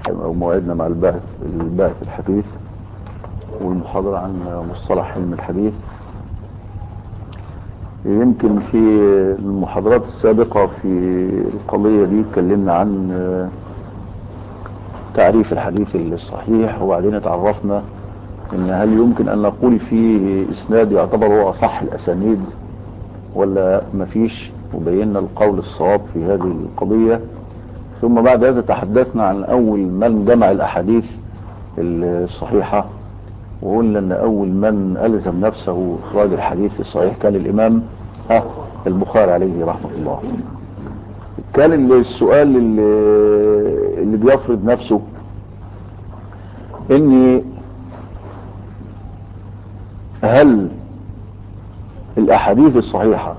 أو موعدنا مع الباحث الباحث الحديث والمحاضرة عن مصطلح علم الحديث يمكن في المحاضرات السابقة في القضية دي اتكلمنا عن تعريف الحديث الصحيح وبعدين اتعرفنا ان هل يمكن ان نقول فيه اسناد يعتبر هو اصح الاسانيد ولا مفيش وبينا القول الصواب في هذه القضية ثم بعد هذا تحدثنا عن اول من جمع الاحاديث الصحيحة وقلنا ان اول من الزم نفسه اخراج الحديث الصحيح كان الامام ها البخاري عليه رحمة الله كان السؤال اللي, اللي بيفرض نفسه ان هل الاحاديث الصحيحة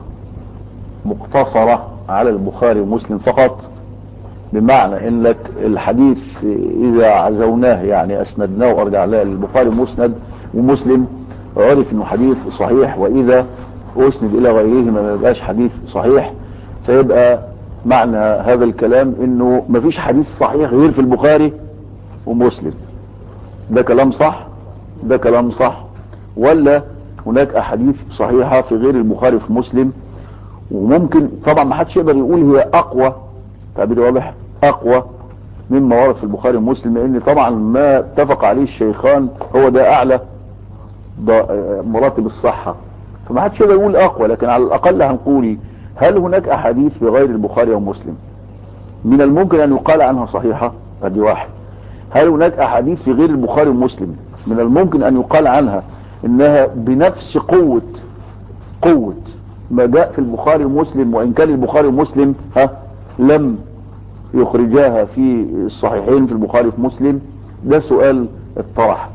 مقتصرة على البخاري ومسلم فقط بمعنى ان لك الحديث اذا عزوناه يعني اسندناه وارجع له للبخاري مسند ومسلم عرف انه حديث صحيح واذا اسند الى غيره ما يبقاش حديث صحيح فيبقى معنى هذا الكلام انه مفيش حديث صحيح غير في البخاري ومسلم ده كلام صح ده كلام صح ولا هناك احاديث صحيحة في غير البخاري في مسلم وممكن طبعا ما حدش يقدر يقول هي اقوى تعبير واضح اقوى مما ورد في البخاري ومسلم لان طبعا ما اتفق عليه الشيخان هو ده اعلى ده مراتب الصحة فما حدش يقدر يقول اقوى لكن على الاقل هنقول هل هناك احاديث في غير البخاري ومسلم من الممكن ان يقال عنها صحيحة ادي واحد هل هناك احاديث في غير البخاري ومسلم من الممكن ان يقال عنها انها بنفس قوة قوة ما جاء في البخاري ومسلم وان كان البخاري ومسلم ها لم يخرجاها في الصحيحين في البخاري في مسلم ده سؤال الطرح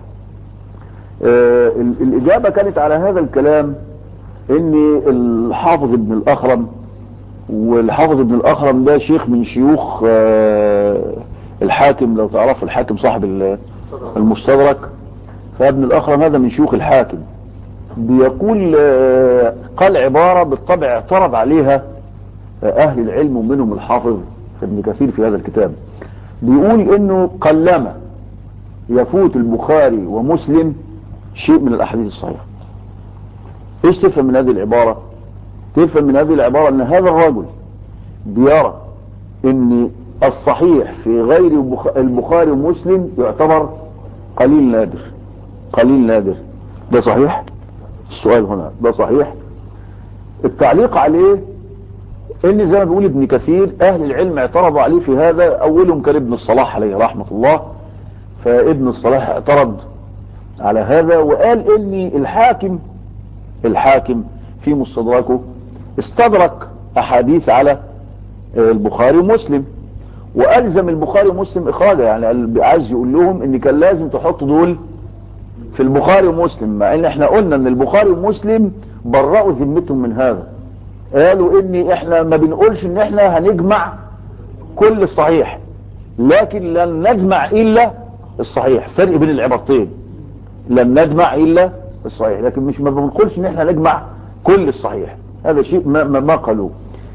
آه الاجابة كانت على هذا الكلام ان الحافظ ابن الاخرم والحافظ ابن الاخرم ده شيخ من شيوخ آه الحاكم لو تعرفوا الحاكم صاحب المستدرك فابن الاخرم هذا من شيوخ الحاكم بيقول آه قال عبارة بالطبع اعترض عليها اهل العلم ومنهم الحافظ ابن كثير في هذا الكتاب بيقول انه قلما يفوت البخاري ومسلم شيء من الاحاديث الصحيحة ايش تفهم من هذه العبارة تفهم من هذه العبارة ان هذا الرجل بيرى ان الصحيح في غير البخاري ومسلم يعتبر قليل نادر قليل نادر ده صحيح السؤال هنا ده صحيح التعليق عليه ان زي ما بيقول ابن كثير اهل العلم اعترضوا عليه في هذا اولهم كان ابن الصلاح عليه رحمة الله فابن الصلاح اعترض على هذا وقال ان الحاكم الحاكم في مستدركه استدرك احاديث على البخاري ومسلم والزم البخاري ومسلم اخراجها يعني عايز يقول لهم ان كان لازم تحط دول في البخاري ومسلم مع ان احنا قلنا ان البخاري ومسلم برأوا ذمتهم من هذا قالوا ان احنا ما بنقولش ان احنا هنجمع كل الصحيح لكن لن نجمع الا الصحيح فرق بين العبارتين لن نجمع الا الصحيح لكن مش ما بنقولش ان احنا نجمع كل الصحيح هذا شيء ما, ما, ما قالوه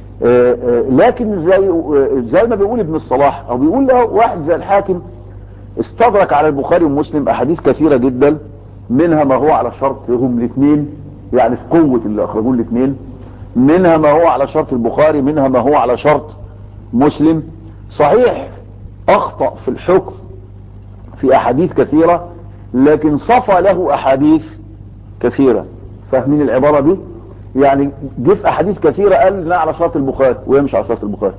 لكن زي زي ما بيقول ابن الصلاح او بيقول له واحد زي الحاكم استدرك على البخاري ومسلم احاديث كثيرة جدا منها ما هو على شرطهم الاثنين يعني في قوة اللي اخرجوه الاثنين منها ما هو على شرط البخاري منها ما هو على شرط مسلم صحيح اخطأ في الحكم في احاديث كثيرة لكن صفى له احاديث كثيرة فاهمين العبارة دي يعني جه في احاديث كثيرة قال لا على شرط البخاري وهي مش على شرط البخاري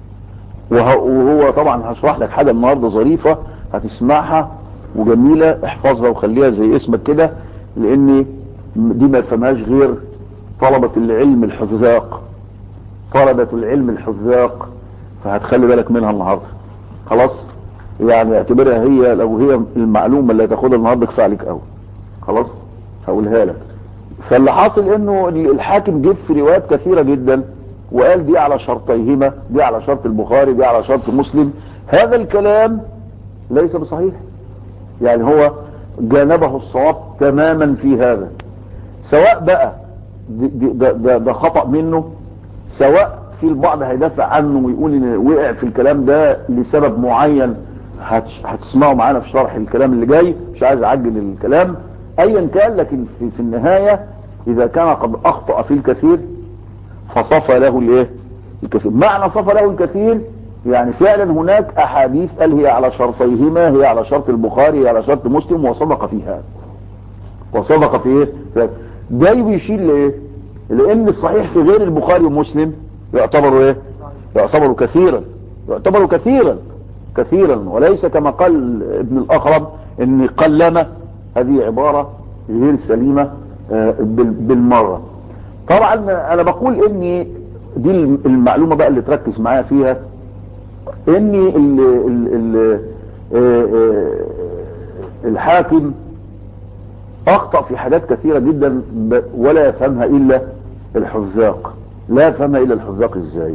وهو طبعا هشرح لك حاجة النهاردة ظريفة هتسمعها وجميلة احفظها وخليها زي اسمك كده لان دي ما يفهمهاش غير طلبة العلم الحذاق طلبة العلم الحذاق فهتخلي بالك منها النهاردة خلاص يعني اعتبرها هي لو هي المعلومة اللي هتاخدها النهاردة كفاية عليك قوي خلاص هقولها لك فاللي حاصل انه الحاكم جيب في روايات كثيرة جدا وقال دي على شرطيهما دي على شرط البخاري دي على شرط مسلم هذا الكلام ليس بصحيح يعني هو جانبه الصواب تماما في هذا سواء بقى ده, ده, ده خطأ منه سواء في البعض هيدافع عنه ويقول ان وقع في الكلام ده لسبب معين هتش- هتسمعوا معانا في شرح الكلام اللي جاي مش عايز اعجل الكلام ايا كان لكن في, في النهاية اذا كان قد اخطأ في الكثير فصفى له الايه الكثير معنى صفى له الكثير يعني فعلا هناك احاديث قال هي على شرطيهما هي على شرط البخاري هي على شرط مسلم وصدق فيها وصدق في ايه ف- ده بيشير لايه لان الصحيح في غير البخاري ومسلم يعتبر ايه يعتبر كثيرا يعتبر كثيرا كثيرا وليس كما قال ابن الاخرم ان قلما هذه عبارة غير سليمة آه، بال- بالمرة طبعا انا بقول اني دي المعلومة بقى اللي تركز معايا فيها اني ال ال ال آه، آه، الحاكم اخطأ في حاجات كثيرة جدا ب- ولا يفهمها الا الحذاق لا يفهمها الا الحذاق ازاي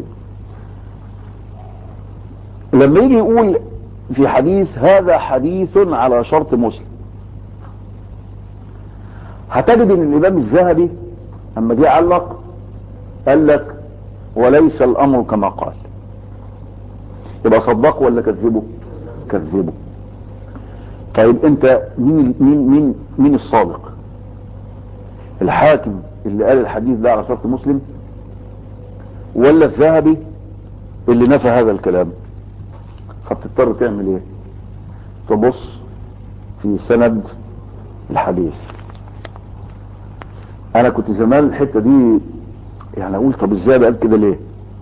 لما يجي يقول في حديث هذا حديث على شرط مسلم هتجد ان الامام الذهبي اما جه علق قال لك وليس الامر كما قال يبقى صدقه ولا كذبه كذبه طيب انت مين مين مين مين الصادق الحاكم اللي قال الحديث ده على شرط مسلم ولا الذهبي اللي نفى هذا الكلام فبتضطر تعمل ايه تبص في سند الحديث انا كنت زمان الحتة دي يعني اقول طب ازاي بقى كده ليه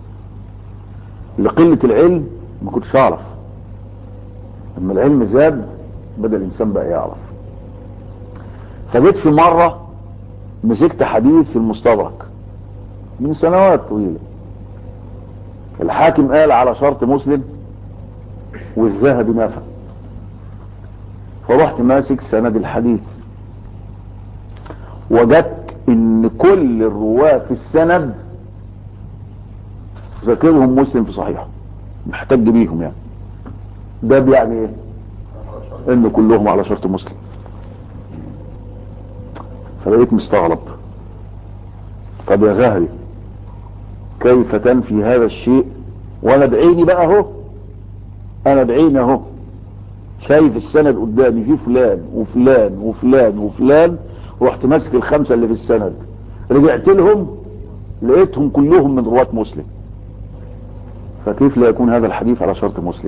لقلة العلم ما كنتش اعرف لما العلم زاد بدأ الانسان بقى يعرف فجيت في مرة مسكت حديث في المستدرك من سنوات طويلة الحاكم قال على شرط مسلم والذهبي نفى فرحت ماسك سند الحديث وجدت ان كل الرواه في السند ذاكرهم مسلم في صحيحه محتاج بيهم يعني ده بيعني ايه ان كلهم على شرط مسلم فبقيت مستغرب طب يا ذهبي كيف تنفي هذا الشيء وانا بعيني بقى اهو انا بعيني اهو شايف السند قدامي في فلان وفلان وفلان وفلان رحت ماسك الخمسة اللي في السند رجعت لهم لقيتهم كلهم من رواة مسلم فكيف لا يكون هذا الحديث على شرط مسلم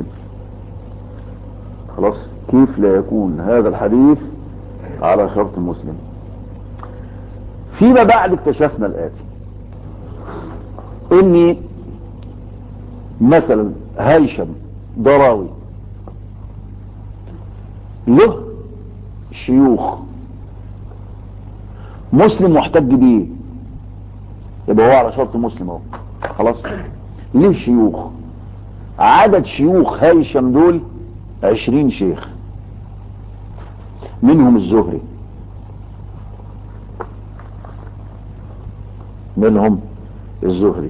خلاص كيف لا يكون هذا الحديث على شرط مسلم فيما بعد اكتشفنا الآتي اني مثلا هيشم ضراوي له شيوخ مسلم محتج بيه يبقى هو على شرط مسلم اهو خلاص ليه شيوخ عدد شيوخ هيشم دول عشرين شيخ منهم الزهري منهم الزهري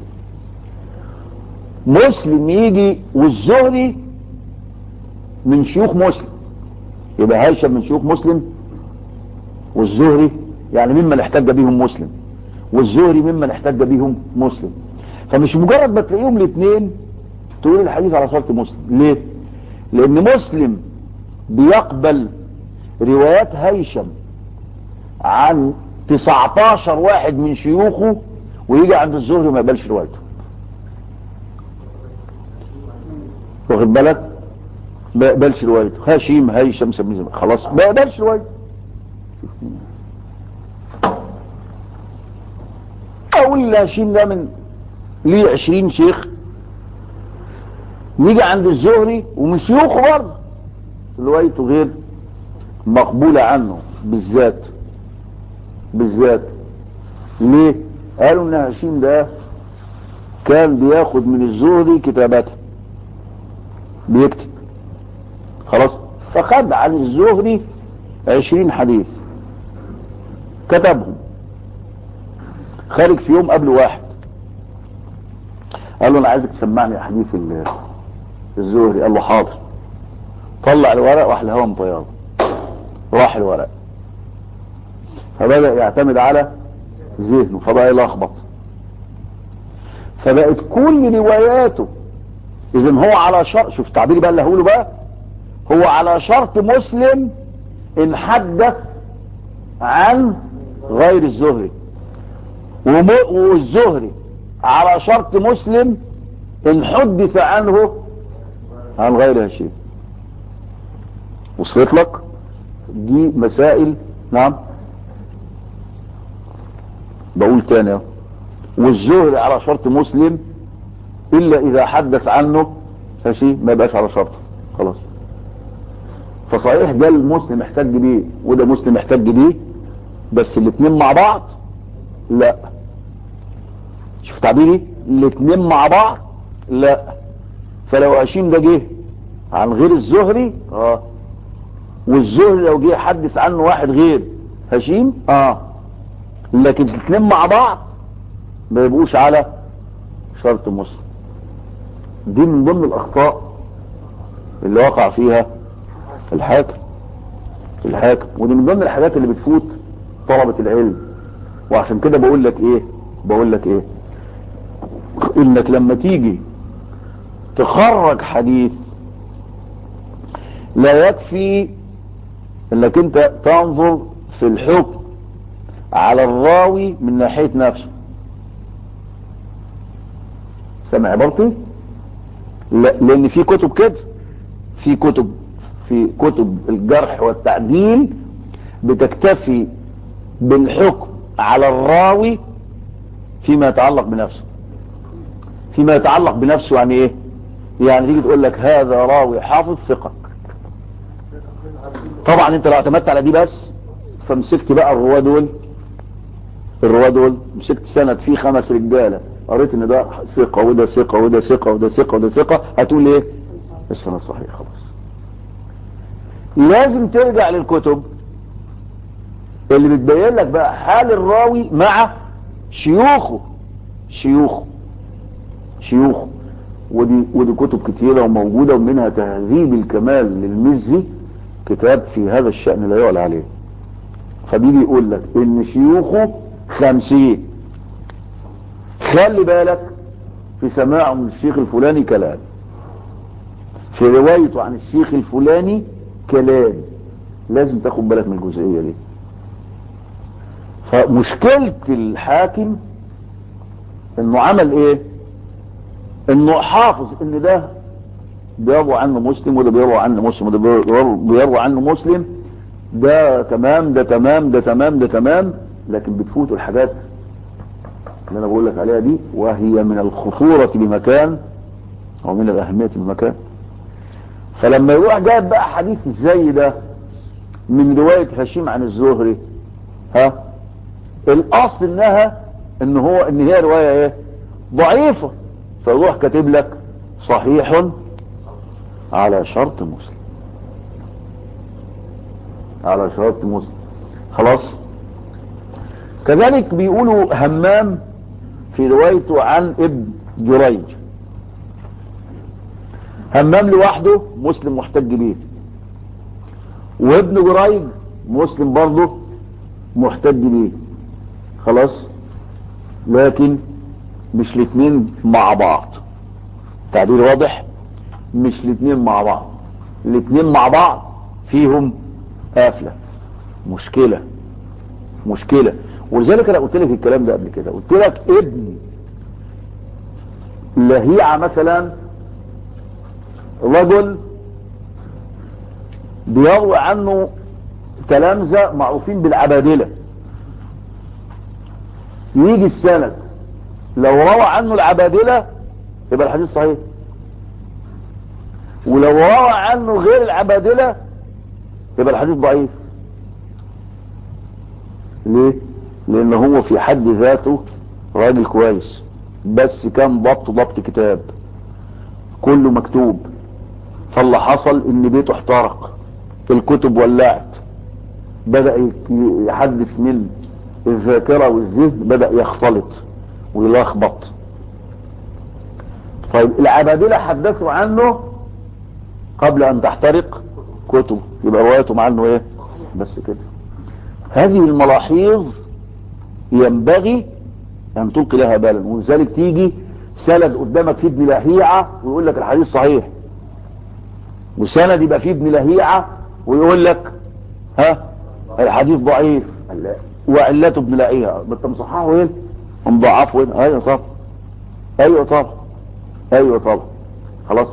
مسلم يجي والزهري من شيوخ مسلم يبقى هيشم من شيوخ مسلم والزهري يعني ممن احتج بهم مسلم والزهري ممن احتج بهم مسلم فمش مجرد ما تلاقيهم الاثنين تقول الحديث على شرط مسلم ليه لان مسلم بيقبل روايات هيشم عن 19 واحد من شيوخه ويجي عند الزهري ما يقبلش روايته واخد بالك ما يقبلش روايته هاشيم هيشم سميه خلاص ما يقبلش روايته اقول هاشيم ده من ليه 20 شيخ نيجي عند الزهري ومن شيوخه برضه روايته غير مقبولة عنه بالذات بالذات ليه قالوا ان هشيم ده كان بياخد من الزهري كتاباته بيكتب خلاص فخد عن الزهري عشرين حديث كتبهم خارج في يوم قبل واحد قال له انا عايزك تسمعني حديث ال- الزهري قال له حاضر طلع الورق راح الهوا مطيره راح الورق فبدأ يعتمد على ذهنه فبقى يلخبط فبقت كل رواياته اذا هو على شرط شوف تعبيري بقى اللي هقوله بقى هو على شرط مسلم ان حدث عن غير الزهري والزهري على شرط مسلم ان حدث عنه عن غير هشيم وصلت لك دي مسائل نعم بقول تاني والزهري على شرط مسلم الا اذا حدث عنه هشيم ما يبقاش على شرط خلاص فصحيح ده المسلم احتج بيه وده مسلم احتج بيه بس الاثنين مع بعض لا شوف تعبيري الاثنين مع بعض لا فلو هشيم ده جه عن غير الزهري اه والزهري لو جه يحدث عنه واحد غير هشيم اه لكن الاثنين مع بعض ما يبقوش على شرط مسلم دي من ضمن الاخطاء اللي وقع فيها الحاكم الحاكم ودي من ضمن الحاجات اللي بتفوت طلبة العلم وعشان كده بقول لك ايه بقول لك ايه انك لما تيجي تخرج حديث لا يكفي انك انت تنظر في الحكم على الراوي من ناحية نفسه سمع عبارتي لا لان في كتب كده في كتب في كتب الجرح والتعديل بتكتفي بالحكم على الراوي فيما يتعلق بنفسه فيما يتعلق بنفسه يعني ايه يعني تيجي تقول لك هذا راوي حافظ ثقة طبعا انت لو اعتمدت على دي بس فمسكت بقى الرواه دول الرواه دول مسكت سند فيه خمس رجاله قريت ان ده ثقه وده ثقه وده ثقه وده ثقه وده ثقه هتقول ايه السند صحيح خلاص لازم ترجع للكتب اللي بتبين لك بقى حال الراوي مع شيوخه شيوخه شيوخه ودي ودي كتب كتيره وموجوده ومنها تهذيب الكمال للمزي كتاب في هذا الشأن لا يعلى عليه فبيجي يقول لك ان شيوخه خمسين خلي بالك في سماعه من الشيخ الفلاني كلام في روايته عن الشيخ الفلاني كلام لازم تاخد بالك من الجزئية دي فمشكلة الحاكم انه عمل ايه انه حافظ ان ده بيروى عنه مسلم وده بيروى عنه مسلم وده بيروى عنه مسلم ده تمام ده تمام ده تمام ده تمام لكن بتفوتوا الحاجات اللي انا بقول لك عليها دي وهي من الخطورة بمكان او من الاهمية بمكان فلما يروح جايب بقى حديث زي ده من رواية هشيم عن الزهري ها الاصل انها ان هو ان هي رواية ايه ضعيفة فيروح كاتب لك صحيح على شرط مسلم على شرط مسلم خلاص كذلك بيقولوا همام في روايته عن ابن جريج همام لوحده مسلم محتج بيه وابن جريج مسلم برضه محتج بيه خلاص لكن مش الاثنين مع بعض تعبير واضح مش الاثنين مع بعض الاثنين مع بعض فيهم قافله مشكله مشكله ولذلك انا قلت لك الكلام ده قبل كده قلت لك ابن لهيعه مثلا رجل بيروي عنه تلامذة معروفين بالعبادلة يجي السند لو روى عنه العبادلة يبقى الحديث صحيح ولو روى عنه غير العبادلة يبقى الحديث ضعيف ليه لان هو في حد ذاته راجل كويس بس كان ضبط ضبط كتاب كله مكتوب فاللي حصل ان بيته احترق الكتب ولعت بدأ يحدث من الذاكرة والذهن بدأ يختلط ويلخبط طيب العبادلة حدثوا عنه قبل ان تحترق كتب يبقى روايتهم عنه ايه بس كده هذه الملاحظ ينبغي ان تلقي لها بالا ولذلك تيجي سند قدامك في ابن لهيعة ويقول لك الحديث صحيح وسند يبقى فيه ابن لهيعة ويقول لك ها الحديث ضعيف لا. وعلته ابن لهيعة انت مصححه وين مضاعفه وين ايوه طبعا ايوه طبعا ايوه طبعا خلاص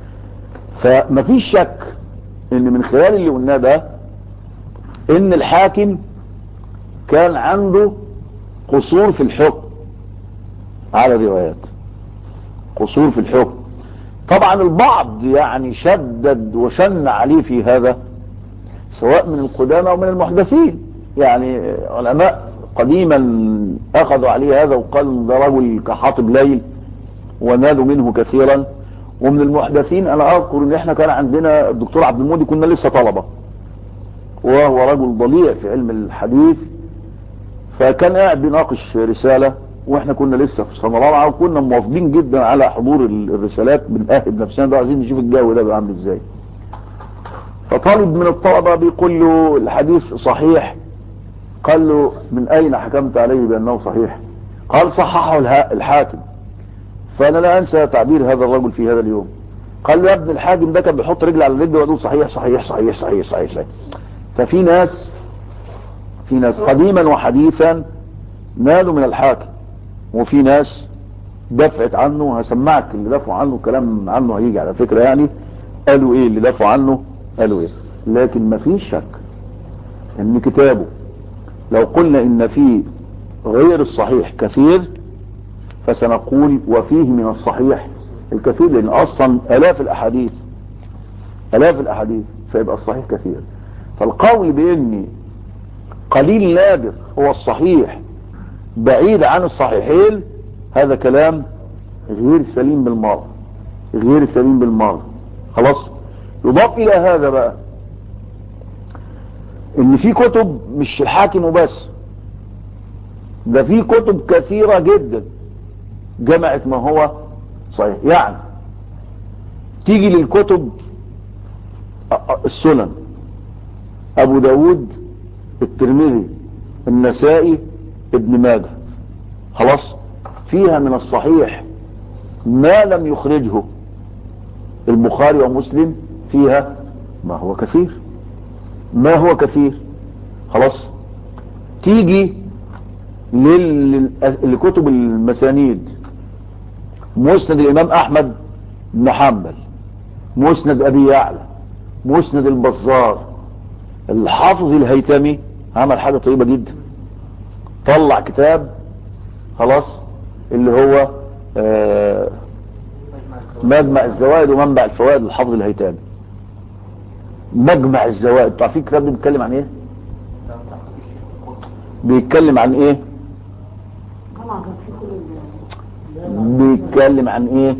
فمفيش شك ان من خلال اللي قلناه ده ان الحاكم كان عنده قصور في الحكم على الروايات قصور في الحكم طبعا البعض يعني شدد وشن عليه في هذا سواء من القدامى او من المحدثين يعني علماء قديما اخذوا عليه هذا وقالوا ده رجل كحاطب ليل ونادوا منه كثيرا ومن المحدثين انا اذكر ان احنا كان عندنا الدكتور عبد المودي كنا لسه طلبة وهو رجل ضليع في علم الحديث فكان قاعد بيناقش رسالة واحنا كنا لسه في سنة رابعة وكنا موافقين جدا على حضور الرسالات بنأهب نفسنا ده عايزين نشوف الجو ده بيعمل ازاي فطالب من الطلبة بيقول له الحديث صحيح قال له من اين حكمت عليه بانه صحيح قال صححه الحاكم فانا لا انسى تعبير هذا الرجل في هذا اليوم قال له يا ابن الحاكم ده كان بيحط رجل على رجل ويقول صحيح صحيح صحيح صحيح صحيح صحيح ففي ناس في ناس قديما وحديثا نالوا من الحاكم وفي ناس دفعت عنه هسمعك اللي دفعوا عنه كلام عنه هيجي على فكرة يعني قالوا ايه اللي دفعوا عنه قالوا ايه لكن ما فيش شك ان كتابه لو قلنا ان فيه غير الصحيح كثير فسنقول وفيه من الصحيح الكثير لان اصلا الاف الاحاديث الاف الاحاديث فيبقى الصحيح كثير فالقول بان قليل نادر هو الصحيح بعيد عن الصحيحين هذا كلام غير سليم بالمرة غير سليم بالمرة خلاص يضاف الى هذا بقى ان في كتب مش الحاكم وبس ده في كتب كثيرة جدا جمعت ما هو صحيح يعني تيجي للكتب السنن ابو داود الترمذي النسائي ابن ماجه خلاص فيها من الصحيح ما لم يخرجه البخاري ومسلم فيها ما هو كثير ما هو كثير خلاص تيجي لكتب المسانيد مسند الامام احمد بن حنبل مسند ابي يعلى مسند البزار الحافظ الهيتمي عمل حاجة طيبة جدا طلع كتاب خلاص اللي هو آه مجمع الزوائد ومنبع الفوائد للحافظ الهيتمي مجمع الزوائد تعرفين الكتاب ده بيتكلم عن ايه بيتكلم عن ايه بيتكلم عن ايه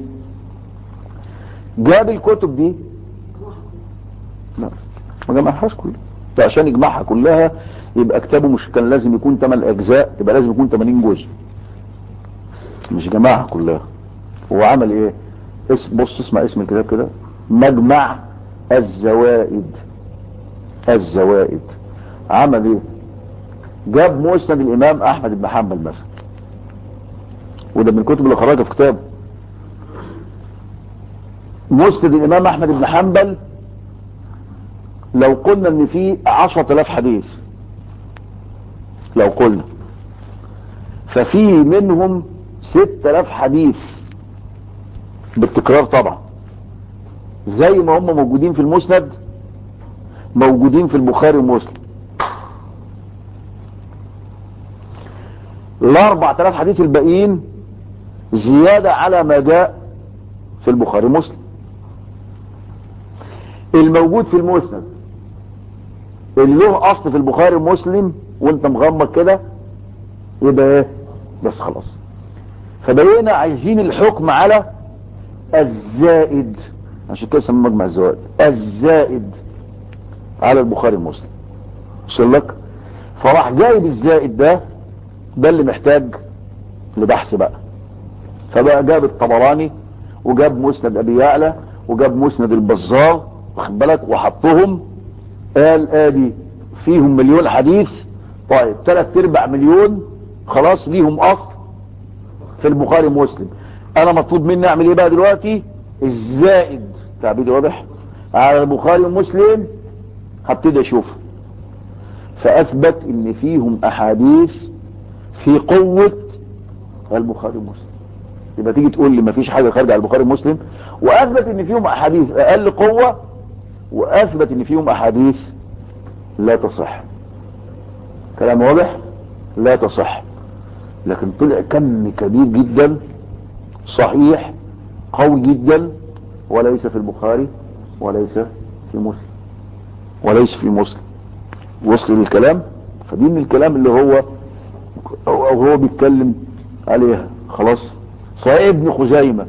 جاب الكتب دي لا ما جمعهاش كلها عشان يجمعها كلها يبقى كتابه مش كان لازم يكون 8 اجزاء يبقى لازم يكون 80 جزء مش جمعها كلها هو عمل ايه اسم بص اسمع اسم الكتاب كده مجمع الزوائد الزوائد عمل ايه جاب مسند الامام احمد بن حنبل مثلا وده من الكتب اللي خرجها في كتابه مسند الامام احمد بن حنبل لو قلنا ان فيه عشرة الاف حديث لو قلنا ففي منهم ست الاف حديث بالتكرار طبعا زي ما هم موجودين في المسند موجودين في البخاري ومسلم الاربع تلاف حديث الباقيين زيادة على ما جاء في البخاري ومسلم الموجود في المسند اللي له اصل في البخاري ومسلم وانت مغمض كده يبقى ايه بس خلاص فبقينا عايزين الحكم على الزائد عشان كده سموه مجمع الزوائد الزائد على البخاري ومسلم وصل لك فراح جايب الزائد ده ده اللي محتاج لبحث بقى فبقى جاب الطبراني وجاب مسند ابي يعلى وجاب مسند البزار واخد بالك وحطهم قال ادي فيهم مليون حديث طيب ثلاث ارباع مليون خلاص ليهم اصل في البخاري ومسلم انا مطلوب مني اعمل ايه بقى دلوقتي الزائد تعبيري واضح على البخاري ومسلم هبتدي اشوفه فاثبت ان فيهم احاديث في قوة البخاري ومسلم يبقى تيجي تقول لي مفيش حاجة خارجة على البخاري ومسلم واثبت ان فيهم احاديث اقل قوة واثبت ان فيهم احاديث لا تصح كلام واضح لا تصح لكن طلع كم كبير جدا صحيح قوي جدا وليس في البخاري وليس في مسلم وليس في مسلم وصل الكلام فدي من الكلام اللي هو او هو بيتكلم عليها خلاص صحيح ابن خزيمة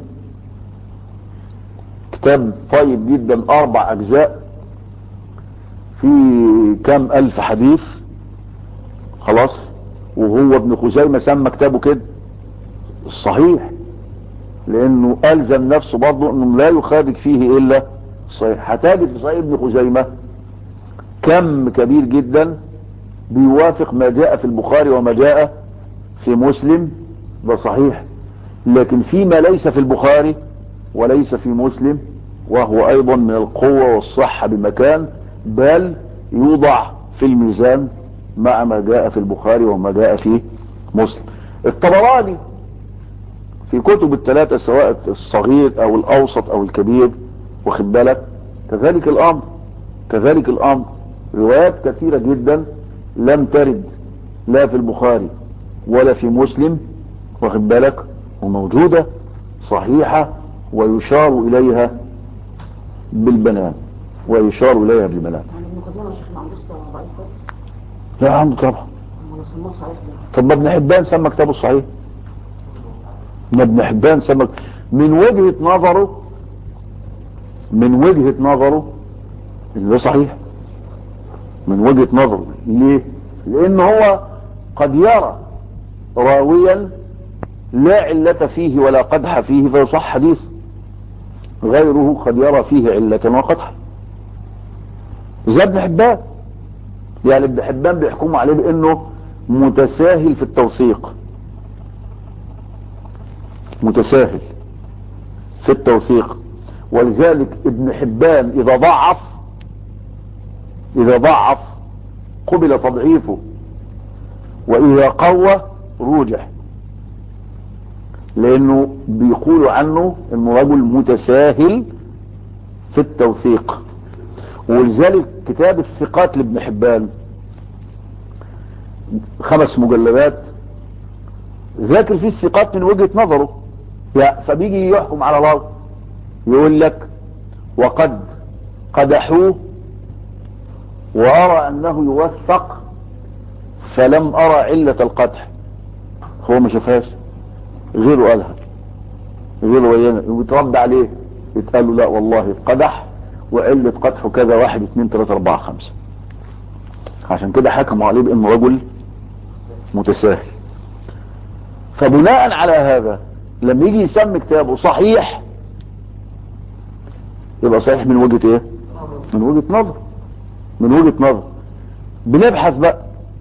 كتاب طيب جدا اربع اجزاء في كام الف حديث خلاص وهو ابن خزيمة سمى كتابه كده الصحيح لانه الزم نفسه برضه انه لا يخرج فيه الا صحيح هتجد في صحيح ابن خزيمة كم كبير جدا بيوافق ما جاء في البخاري وما جاء في مسلم ده صحيح لكن فيما ليس في البخاري وليس في مسلم وهو ايضا من القوة والصحة بمكان بل يوضع في الميزان مع ما جاء في البخاري وما جاء في مسلم الطبراني في كتب الثلاثة سواء الصغير او الاوسط او الكبير واخد بالك كذلك الامر كذلك الامر روايات كثيرة جدا لم ترد لا في البخاري ولا في مسلم واخد بالك وموجودة صحيحة ويشار اليها بالبنان ويشار اليها بالبنان يعني ابن خزيمة يا شيخ ما عندوش ضعيف خالص لا عنده طبعا هم لو سموه صحيح ده طب ما ابن حبان سمى كتابه الصحيح ما ابن حبان سمى من وجهة نظره من وجهة نظره ان ده صحيح من وجهة نظره ليه لان هو قد يرى راويا لا علة فيه ولا قدح فيه فيصح حديث غيره قد يرى فيه علة وقدح زي ابن حبان يعني ابن حبان بيحكموا عليه بانه متساهل في التوثيق متساهل في التوثيق ولذلك ابن حبان اذا ضعف اذا ضعف قبل تضعيفه واذا قوى روجح لانه بيقولوا عنه انه رجل متساهل في التوثيق ولذلك كتاب الثقات لابن حبان خمس مجلدات ذاكر فيه الثقات من وجهة نظره يعني فبيجي يحكم على راوي يقول لك وقد قدحوه وارى انه يوثق فلم ارى علة القدح هو ما شافهاش غيره قالها غيره ويانا ويترد عليه يتقال له لا والله قدح وعلة قدحه كذا واحد اثنين ثلاثة اربعة خمسة عشان كده حكموا عليه بانه رجل متساهل فبناء على هذا لما يجي يسمي كتابه صحيح يبقى صحيح من وجهة ايه من وجهة نظر من وجهة نظر بنبحث بقى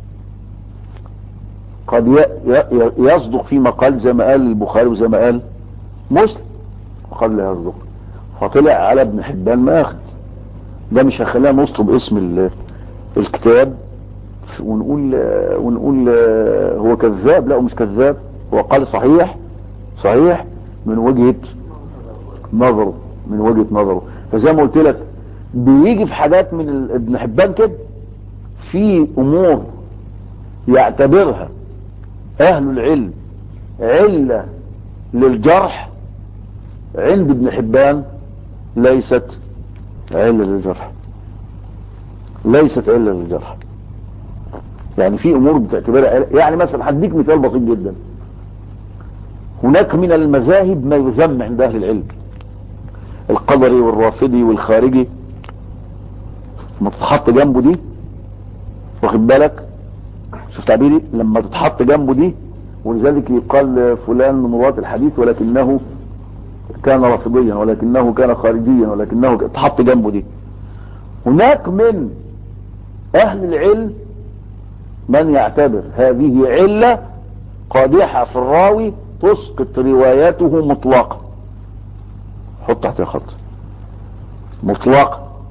قد ي- ي- يصدق في مقال زي ما قال البخاري وزي ما قال مسلم وقد لا يصدق فطلع على ابن حبان ماخذ ده مش هخلينا نصله باسم ال- الكتاب ونقول ونقول هو كذاب لا هو مش كذاب هو قال صحيح صحيح من وجهة نظره من وجهة نظره فزي ما قلت لك بيجي في حاجات من ال- ابن حبان كده في امور يعتبرها اهل العلم علة للجرح عند ابن حبان ليست علة للجرح ليست علة للجرح يعني في امور بتعتبرها علة يعني مثلا هديك مثال بسيط جدا هناك من المذاهب ما يذم عند اهل العلم القدري والرافضي والخارجي ما تتحط جنبه دي واخد بالك شوف تعبيري لما تتحط جنبه دي ولذلك يقال فلان من رواة الحديث ولكنه كان رافضيا ولكنه كان خارجيا ولكنه ك- تحط جنبه دي هناك من اهل العلم من يعتبر هذه علة قادحة في الراوي تسقط رواياته مطلقا حط تحتها خط مطلقا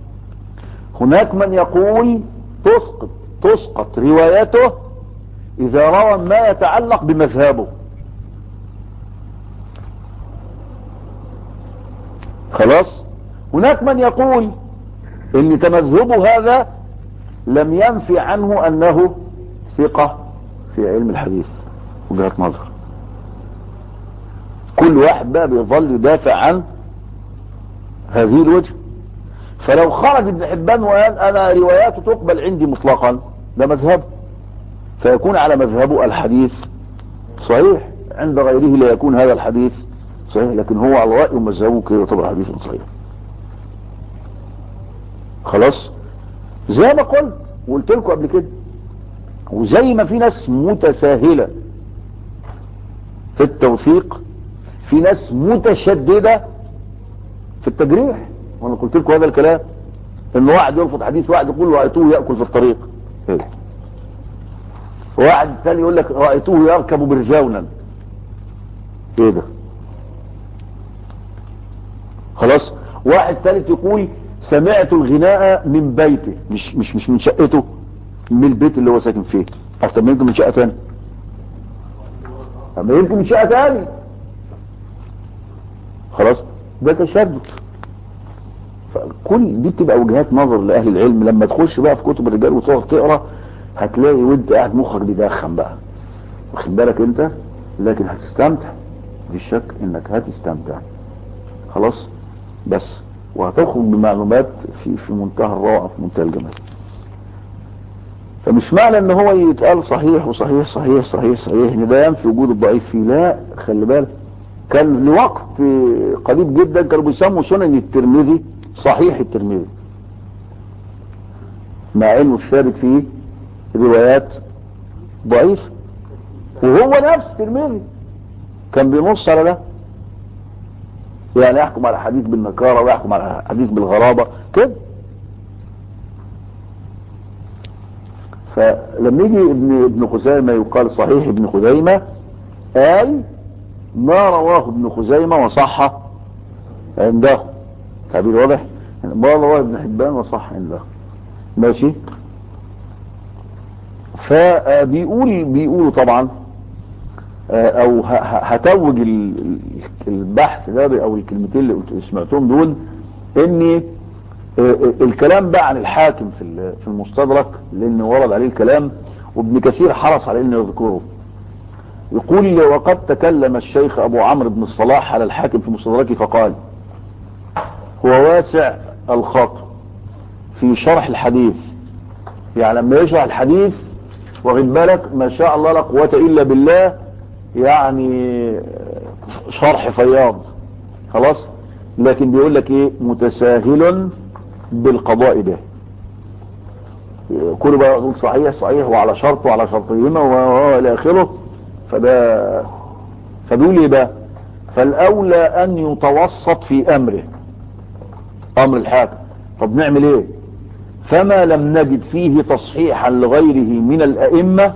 هناك من يقول تسقط تسقط روايته اذا روى ما يتعلق بمذهبه خلاص هناك من يقول ان تمذهبه هذا لم ينفي عنه انه ثقة في علم الحديث وجهة نظر كل واحد بقى بيظل يدافع عن هذه الوجه فلو خرج ابن حبان وقال انا رواياته تقبل عندي مطلقا ده مذهب فيكون على مذهبه الحديث صحيح عند غيره لا يكون هذا الحديث صحيح لكن هو على رأيه مذهبه كده طبعا حديث صحيح خلاص زي ما قلت وقلت لكم قبل كده وزي ما في ناس متساهلة في التوثيق في ناس متشددة في التجريح وانا قلت لكم هذا الكلام ان واحد يرفض حديث واحد يقول رأيتوه يأكل في الطريق إيه؟ واحد تاني يقول لك رأيتوه يركب برجاونا ايه ده خلاص واحد ثالث يقول سمعت الغناء من بيته مش مش مش من شقته من البيت اللي هو ساكن فيه طب يمكن من شقه ثانيه طب يمكن من شقه ثانيه خلاص ده تشدد فكل دي بتبقى وجهات نظر لاهل العلم لما تخش بقى في كتب الرجال وتقعد تقرا هتلاقي وانت قاعد مخك بيدخن بقى واخد بالك انت لكن هتستمتع مفيش شك انك هتستمتع خلاص بس وهتخرج بمعلومات في في منتهى الروعه في منتهى الجمال فمش معنى ان هو يتقال صحيح وصحيح صحيح صحيح صحيح ان ده ينفي وجود الضعيف فيه لا خلي بالك كان لوقت قريب جدا كانوا بيسموا سنن الترمذي صحيح الترمذي مع انه الثابت فيه روايات ضعيف وهو نفس الترمذي كان بينص على ده يعني يحكم على حديث بالنكارة ويحكم على حديث بالغرابة كده فلما يجي ابن ابن خزيمة يقال صحيح ابن خزيمة قال ما رواه ابن خزيمة وصح عنده تعبير واضح ما رواه ابن حبان وصح عنده ماشي فبيقول بيقولوا طبعا او هتوج البحث ده او الكلمتين اللي سمعتهم دول ان الكلام بقى عن الحاكم في في المستدرك لان ورد عليه الكلام وابن كثير حرص على انه يذكره يقول وقد تكلم الشيخ ابو عمرو بن الصلاح على الحاكم في مستدركه فقال هو واسع الخط في شرح الحديث يعني لما يشرح الحديث واخد بالك ما شاء الله لا قوه الا بالله يعني شرح فياض خلاص لكن بيقول لك ايه متساهل بالقضاء به كله بقى يقول صحيح صحيح وعلى شرط وعلى شرطهما والى اخره فده فبيقول ايه بقى فالاولى ان يتوسط في امره امر الحاكم طب نعمل ايه فما لم نجد فيه تصحيحا لغيره من الائمه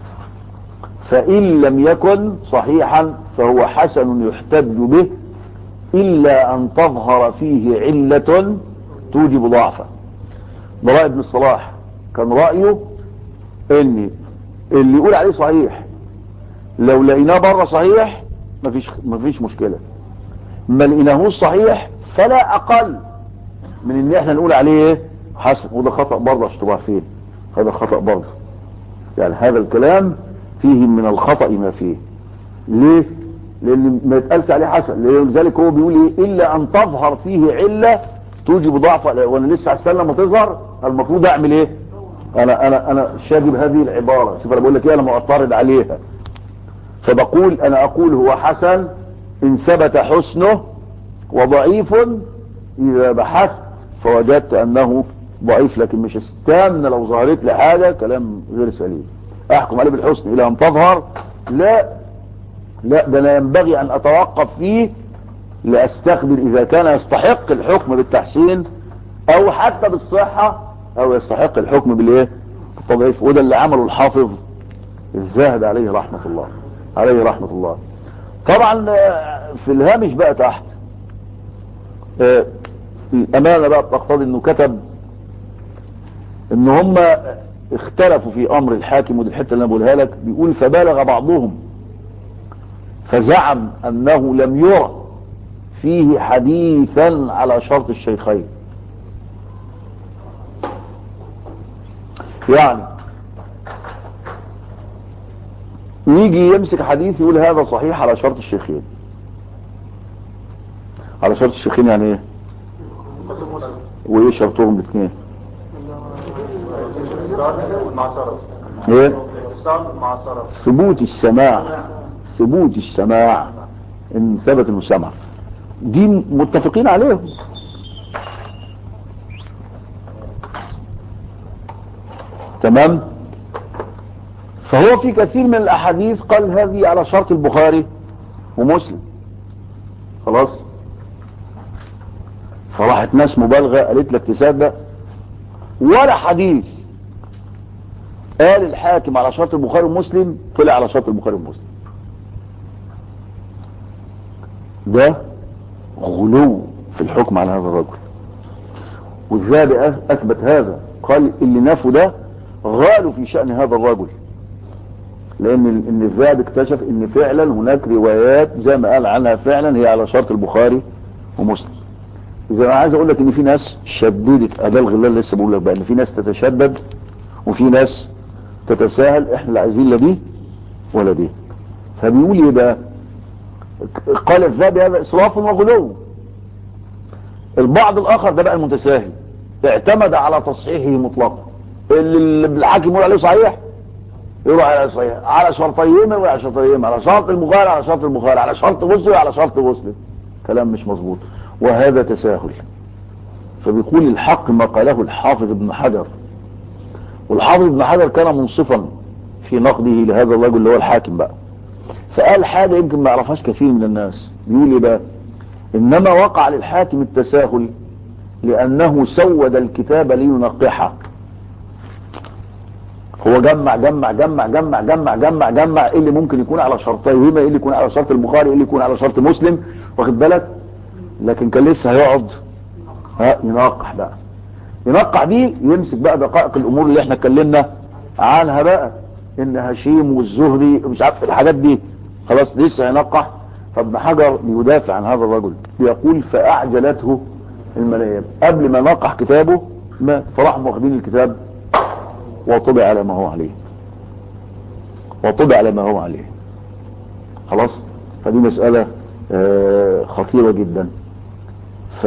فإن لم يكن صحيحا فهو حسن يحتج به إلا أن تظهر فيه علة توجب ضعفه ده رأي ابن الصلاح كان رأيه ان اللي يقول عليه صحيح لو لقيناه بره صحيح مفيش, مفيش مشكلة ما لقيناهوش صحيح فلا أقل من ان احنا نقول عليه ايه حسن وده خطأ برضه اشتباه فين هذا خطأ برضه يعني هذا الكلام فيه من الخطأ ما فيه ليه لان ما يتقالش عليه حسن لذلك هو بيقول ايه الا ان تظهر فيه علة توجب ضعف وانا لسه هستنى لما تظهر المفروض اعمل ايه انا انا انا شاجب هذه العبارة شوف انا بقول لك ايه انا معترض عليها فبقول انا اقول هو حسن ان ثبت حسنه وضعيف اذا بحثت فوجدت انه ضعيف لكن مش استنى لو ظهرت لي حاجة كلام غير سليم احكم عليه بالحسن الى ان تظهر لا لا ده انا ينبغي ان اتوقف فيه لاستخبر اذا كان يستحق الحكم بالتحسين او حتى بالصحة او يستحق الحكم بالايه بالتضعيف وده اللي عمله الحافظ الزاهد عليه رحمة الله عليه رحمة الله طبعا في الهامش بقى تحت الامانة بقى بتقتضي انه كتب ان هم اختلفوا في امر الحاكم ودي الحته اللي انا بقولها لك بيقول فبالغ بعضهم فزعم انه لم يرى فيه حديثا على شرط الشيخين يعني يجي يمسك حديث يقول هذا صحيح على شرط الشيخين على شرط الشيخين يعني ايه وايه شرطهم الاثنين ايه ثبوت السماع ثبوت السماع ان ثبت انه سمع دي متفقين عليهم تمام فهو في كثير من الاحاديث قال هذه على شرط البخاري ومسلم خلاص فراحت ناس مبالغة قالت لك تصدق ولا حديث قال الحاكم على شرط البخاري ومسلم طلع على شرط البخاري ومسلم ده غلو في الحكم على هذا الرجل والذهبي اثبت هذا قال اللي نفوا ده غالوا في شأن هذا الرجل لان ان الذهبي اكتشف ان فعلا هناك روايات زي ما قال عنها فعلا هي على شرط البخاري ومسلم اذا انا عايز اقول لك ان في ناس شددت اداه الغلال لسه بقول لك بقى ان في ناس تتشدد وفي ناس تتساهل احنا لا عايزين لا دي ولا دي فبيقول ايه بقى قال الذهبي هذا اسراف وغلو البعض الاخر ده بقى المتساهل اعتمد على تصحيحه مطلقا اللي الحاكم يقول عليه صحيح يروح على صحيح على شرطيهما وعلى شرطيهما على شرط البخاري على شرط البخاري على شرط مسلم على شرط مسلم كلام مش مظبوط وهذا تساهل فبيقول الحق ما قاله الحافظ ابن حجر والحافظ ابن حجر كان منصفا في نقده لهذا الرجل اللي هو الحاكم بقى فقال حاجة يمكن ما يعرفهاش كثير من الناس بيقول ايه بقى انما وقع للحاكم التساهل لانه سود الكتاب لينقحه هو جمع جمع جمع جمع جمع جمع جمع ايه اللي ممكن يكون على شرطيهما ايه اللي يكون على شرط البخاري ايه اللي يكون على شرط مسلم واخد بالك لكن كان لسه هيقعد ها ينقح بقى ينقح دي يمسك بقى دقائق الامور اللي احنا اتكلمنا عنها بقى ان هشيم والزهري مش عارف الحاجات دي خلاص لسه ينقح فابن حجر بيدافع عن هذا الرجل بيقول فاعجلته الملايين قبل ما نقح كتابه مات فراحوا واخدين الكتاب وطبع على ما هو عليه وطبع على ما هو عليه خلاص فدي مسألة آه خطيرة جدا ف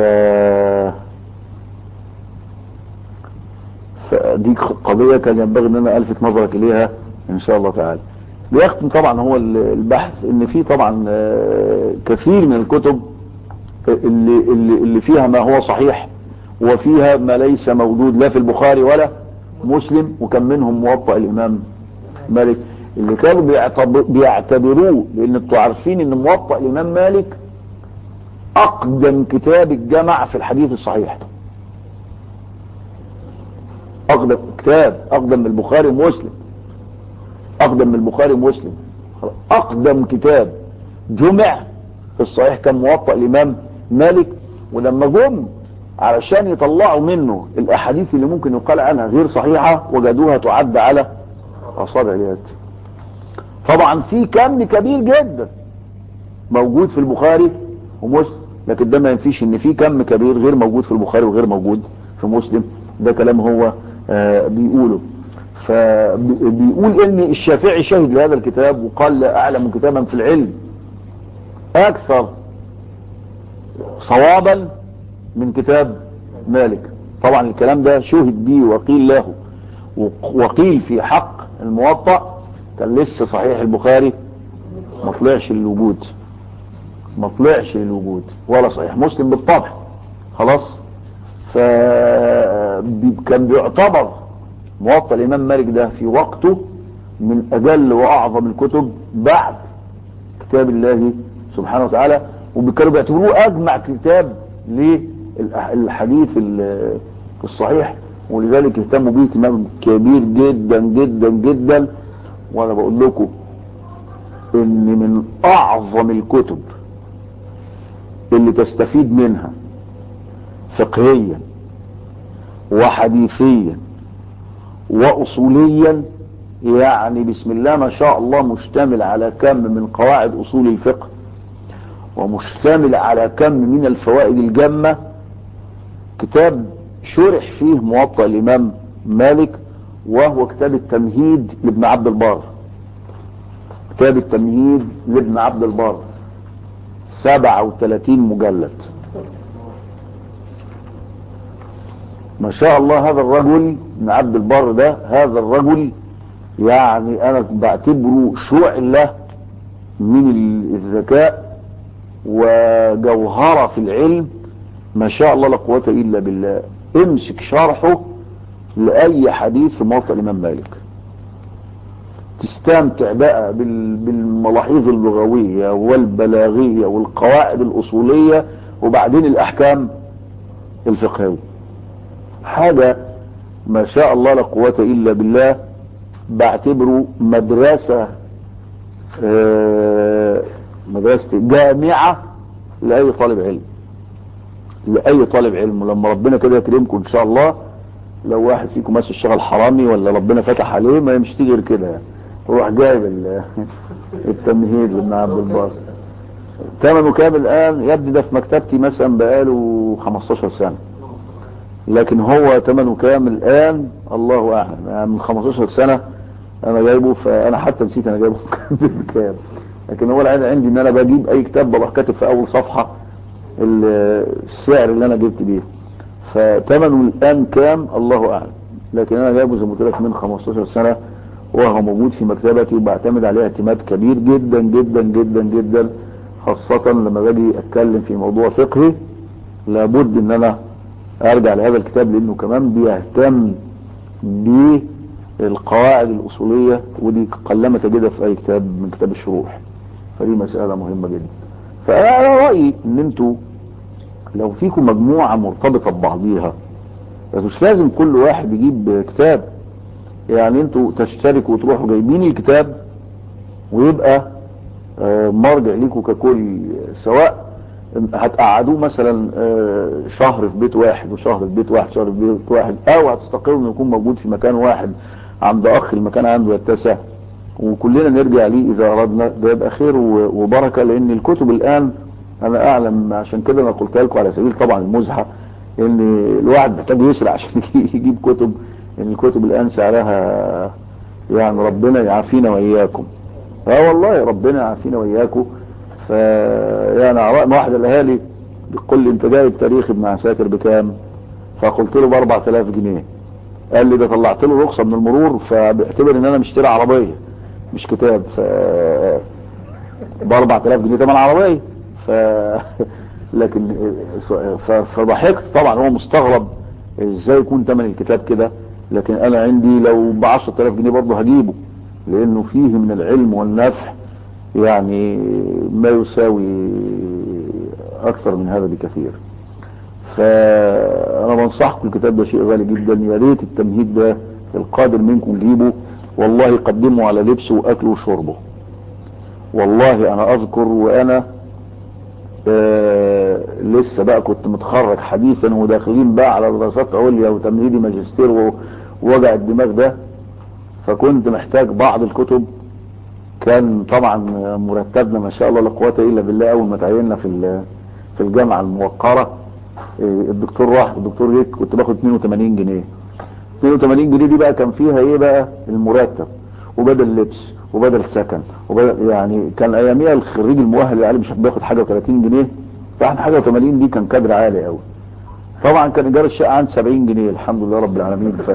فدي قضية كان ينبغي ان انا الفت نظرك اليها ان شاء الله تعالى بيختم طبعا هو البحث ان في طبعا آه كثير من الكتب اللي, اللي, اللي فيها ما هو صحيح وفيها ما ليس موجود لا في البخاري ولا مسلم وكان منهم موطأ الامام مالك اللي كانوا بيعتبروه لان انتوا عارفين ان موطأ الامام مالك اقدم كتاب الجمع في الحديث الصحيح اقدم كتاب اقدم من البخاري ومسلم اقدم من البخاري ومسلم اقدم كتاب جمع في الصحيح كان موطأ الامام مالك ولما جم علشان يطلعوا منه الاحاديث اللي ممكن يقال عنها غير صحيحة وجدوها تعد على اصابع اليد طبعا في كم كبير جدا موجود في البخاري ومسلم لكن ده ما ينفيش ان في كم كبير غير موجود في البخاري وغير موجود في مسلم ده كلام هو آه بيقوله فبيقول ان الشافعي شهد لهذا الكتاب وقال لا اعلم كتابا في العلم اكثر صوابا من كتاب مالك طبعا الكلام ده شهد به وقيل له وقيل في حق الموطأ كان لسه صحيح البخاري ما طلعش للوجود ما طلعش للوجود ولا صحيح مسلم بالطبع خلاص فكان بيعتبر موطأ الامام مالك ده في وقته من اجل واعظم الكتب بعد كتاب الله سبحانه وتعالى وكانوا بيعتبروه اجمع كتاب للحديث الصحيح ولذلك اهتموا به اهتمام كبير جدا جدا جدا وانا بقول لكم ان من اعظم الكتب اللي تستفيد منها فقهيا وحديثيا واصوليا يعني بسم الله ما شاء الله مشتمل على كم من قواعد اصول الفقه ومشتمل على كم من الفوائد الجمة كتاب شرح فيه موطأ الامام مالك وهو كتاب التمهيد لابن عبد البر كتاب التمهيد لابن عبد البر 37 مجلد ما شاء الله هذا الرجل ابن عبد البر ده هذا الرجل يعني انا بعتبره شعلة من الذكاء وجوهرة في العلم ما شاء الله لا قوة الا بالله امسك شرحه لأي حديث في موطأ الإمام مالك تستمتع بقى بالملاحظ اللغوية والبلاغية والقواعد الأصولية وبعدين الأحكام الفقهية حاجة ما شاء الله لا قوة إلا بالله بعتبره مدرسة مدرسة جامعة لأي طالب علم لأي طالب علم ولما ربنا كده يكرمكم إن شاء الله لو واحد فيكم مثلا اشتغل حرامي ولا ربنا فتح عليه ما مش تيجي غير كده يعني روح جايب التمهيد لابن عبد الباسط ثمنه كام الان يبدو ده في مكتبتي مثلا بقاله 15 سنة لكن هو ثمنه كام الان الله اعلم يعني من 15 سنة انا جايبه فانا حتى نسيت انا جايبه بكام لكن هو العين عندي ان انا بجيب اي كتاب بروح كاتب في اول صفحة السعر اللي انا جبت بيه فثمنه الان كام الله اعلم لكن انا جايبه زي ما قلت لك من 15 سنه وهو موجود في مكتبتي وبعتمد عليه اعتماد كبير جدا جدا جدا جدا خاصة لما باجي اتكلم في موضوع فقهي لابد ان انا ارجع لهذا الكتاب لانه كمان بيهتم بالقواعد الاصولية ودي قلما تجدها في اي كتاب من كتاب الشروح فدي مسألة مهمة جدا فانا رأيي ان انتوا لو فيكم مجموعة مرتبطة ببعضيها بس مش لازم كل واحد يجيب كتاب يعني انتوا تشتركوا وتروحوا جايبين الكتاب ويبقى مرجع ليكوا ككل سواء هتقعدوه مثلا شهر في بيت واحد وشهر في بيت واحد شهر في بيت واحد او هتستقروا انه يكون موجود في مكان واحد عند اخ المكان عنده يتسع وكلنا نرجع ليه اذا اردنا ده يبقى خير وبركة لان الكتب الان انا اعلم عشان كده انا قلت لكم على سبيل طبعا المزحة ان الواحد محتاج يسرع عشان يجيب كتب ان الكتب الان سعرها يعني ربنا يعافينا واياكم اه والله ربنا يعافينا واياكم ف يعني واحد الاهالي بيقول لي انت جايب تاريخ ابن عساكر بكام فقلت له ب 4000 جنيه قال لي ده طلعت له رخصه من المرور فبيعتبر ان انا مشتري عربيه مش كتاب ف ب 4000 جنيه تمن عربيه ف لكن فضحكت طبعا هو مستغرب ازاي يكون تمن الكتاب كده لكن انا عندي لو ب 10000 جنيه برضه هجيبه لانه فيه من العلم والنفع يعني ما يساوي اكثر من هذا بكثير فانا بنصحكم الكتاب ده شيء غالي جدا يا ريت التمهيد ده القادر منكم جيبه والله قدموا على لبسه واكله وشربه والله انا اذكر وانا آه لسه بقى كنت متخرج حديثا وداخلين بقى على دراسات عليا وتمهيدي ماجستير ووجع الدماغ ده فكنت محتاج بعض الكتب كان طبعا مرتبنا ما شاء الله لا قوه الا بالله اول ما تعيننا في في الجامعه الموقره الدكتور راح الدكتور جه كنت باخد 82 جنيه 82 جنيه دي بقى كان فيها ايه بقى المرتب وبدل لبس وبدل سكن وبدل يعني كان اياميها الخريج المؤهل العالي مش بياخد حاجه و30 جنيه فاحنا حاجه و80 دي كان كادر عالي قوي طبعا كان ايجار الشقه عند 70 جنيه الحمد لله رب العالمين ف...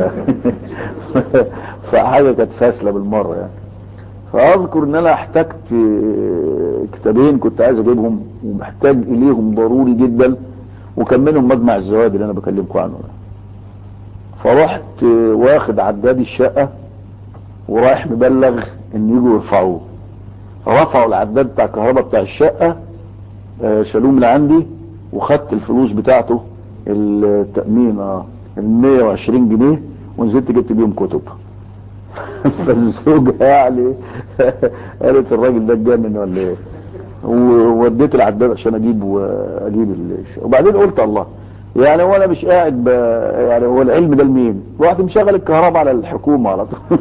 فحاجه كانت فاشله بالمره يعني فاذكر ان انا احتجت كتابين كنت عايز اجيبهم ومحتاج اليهم ضروري جدا وكان منهم مجمع الزواج اللي انا بكلمكم عنه ده فرحت واخد عداد الشقه ورايح مبلغ ان يجوا يرفعوه رفعوا العداد بتاع الكهرباء بتاع الشقه شالوه من عندي وخدت الفلوس بتاعته التأمين اه ال 120 جنيه ونزلت جبت بيهم كتب فالزوجة يعني قالت الراجل ده اتجنن ولا ايه ووديت العداد عشان اجيب واجيب الشيء وبعدين قلت الله يعني هو انا مش قاعد ب... يعني هو العلم ده لمين رحت مشغل الكهرباء على الحكومة على طول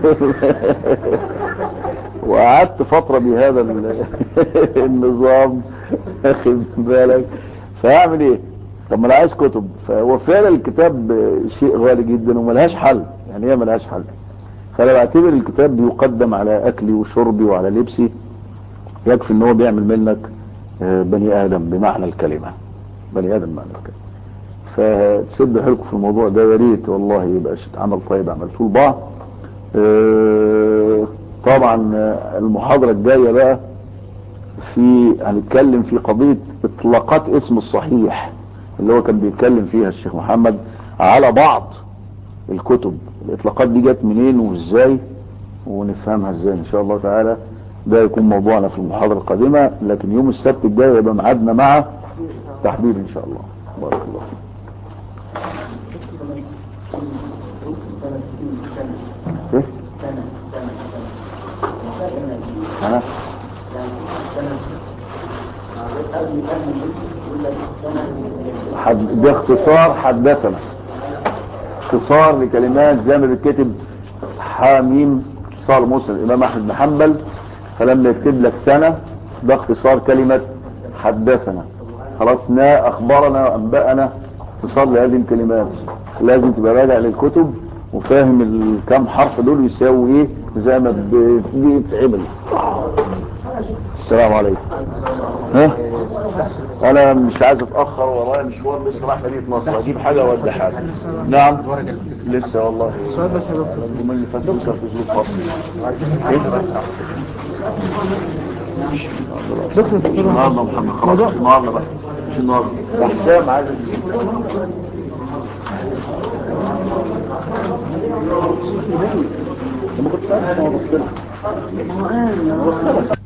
وقعدت فترة بهذا ال- النظام اخد بالك فاعمل ايه طب ما انا عايز كتب فهو فعلا الكتاب شيء غالي جدا وملهاش حل يعني هي ملهاش حل فانا بعتبر الكتاب بيقدم على اكلي وشربي وعلى لبسي يكفي ان هو بيعمل منك آه، بني ادم بمعنى الكلمة بني ادم بمعنى الكلمة فتسد حيلكم في الموضوع ده يا ريت والله يبقى شيء عمل طيب عملتوه لبعض آه، طبعا آه، المحاضرة الجاية بقى في هنتكلم في قضية اطلاقات اسم الصحيح اللي هو كان بيتكلم فيها الشيخ محمد على بعض الكتب الاطلاقات دي جت منين وازاي ونفهمها ازاي ان شاء الله تعالى ده يكون موضوعنا في المحاضرة القادمة لكن يوم السبت الجاي يبقى ميعادنا مع تحديد ان شاء الله بارك الله فيك ايه انا حد ده اختصار حدثنا اختصار لكلمات زي ما بيتكتب حاميم اختصار مسلم الامام احمد بن حنبل فلما يكتب لك سنه ده اختصار كلمه حدثنا خلاص نا اخبرنا انبانا اختصار لهذه الكلمات لازم تبقى راجع للكتب وفاهم الكام حرف دول يساوي ايه زي ما ب- بيتعمل السلام عليكم ها انا مش عايز اتاخر ورايا مشوار لسه رايح مدينه نصر اجيب حاجه وادي حاجه نعم لسه والله سؤال بس يا دكتور الجمل اللي فاتت كان في ظروف خاصه ايه دكتور مش النهارده محمد خلاص مش النهارده بقى مش النهارده ده حسام عايز لما كنت سامع ما بصيت ما هو قال